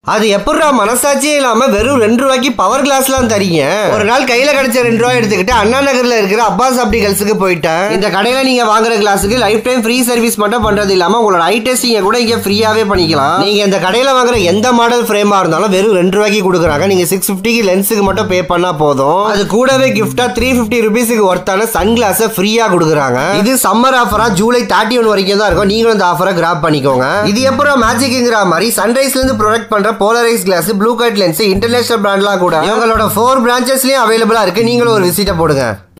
அது எப்படிடா மனசாட்சியே இல்லாம வெறும் ரெண்டு ரூபாய்க்கு பவர் கிளாஸ்லாம் தரீங்க ஒரு நாள் கையில கிடைச்ச ரெண்டு ரூபாய் எடுத்துக்கிட்டு அண்ணா நகர்ல இருக்கிற அப்பாஸ் ஆப்டிகல்ஸுக்கு போயிட்டேன் இந்த கடையில நீங்க வாங்குற கிளாஸுக்கு லைஃப் டைம் ஃப்ரீ சர்வீஸ் மட்டும் பண்றது இல்லாம உங்களோட ஐ டெஸ்டிங்க கூட இங்க ஃப்ரீயாவே பண்ணிக்கலாம் நீங்க இந்த கடையில வாங்குற எந்த மாடல் ஃப்ரேமா இருந்தாலும் வெறும் ரெண்டு ரூபாய்க்கு கொடுக்குறாங்க நீங்க சிக்ஸ் பிப்டிக்கு லென்ஸுக்கு மட்டும் பே பண்ணா போதும் அது கூடவே கிஃப்டா த்ரீ பிப்டி ருபீஸுக்கு ஒர்த்தான சன் கிளாஸ் ஃப்ரீயா கொடுக்குறாங்க இது சம்மர் ஆஃபரா ஜூலை தேர்ட்டி ஒன் வரைக்கும் தான் இருக்கும் நீங்களும் இந்த ஆஃபரை கிராப் பண்ணிக்கோங்க இது எப்பறம் மேஜிக்ங்கிற மாதிரி சன்ரைஸ்ல இருந்து ப்ரொடக்ட் பண்ற polarise glass blue cut lens international பிராண்ட்லாம் கூட இவங்களோட ஃபோர் பிரான்ச்சஸ்லயும் அவைலபிளா இருக்கு நீங்களும் ஒரு விசிட்ட போடுங்க